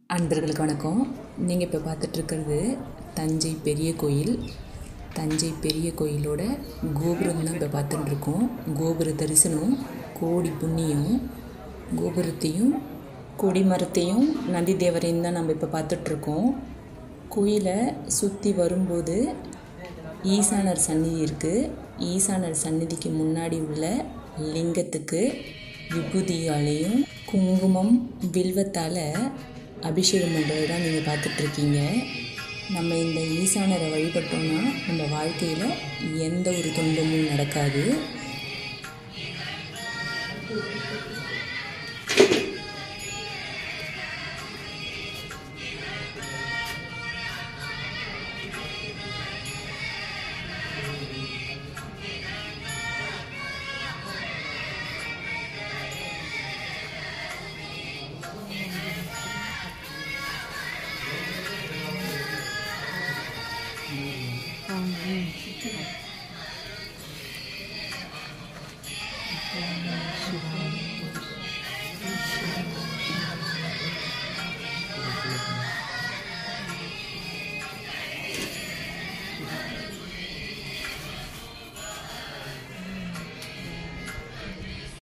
அன்பர்களுக்கு வணக்கம் நீங்கள் இப்போ பார்த்துட்ருக்கிறது தஞ்சை பெரிய கோயில் தஞ்சை பெரிய கோயிலோட கோபுரம் தான் இப்போ பார்த்துட்டுருக்கோம் கோபுர தரிசனம் கோடி புண்ணியம் கோபுரத்தையும் கொடிமரத்தையும் நந்தி தேவரையும் தான் நம்ம இப்போ பார்த்துட்ருக்கோம் கோயிலை சுற்றி வரும்போது ஈசானர் சந்நிதி இருக்குது ஈசானர் சந்நிதிக்கு முன்னாடி உள்ள லிங்கத்துக்கு விபூதியாலையும் குங்குமம் வில்வத்தால் அபிஷேகம் பண்ணுறது தான் நீங்கள் பார்த்துட்ருக்கீங்க நம்ம இந்த ஈசானரை வழிபட்டோம்னா நம்ம வாழ்க்கையில் எந்த ஒரு துன்பமும் நடக்காது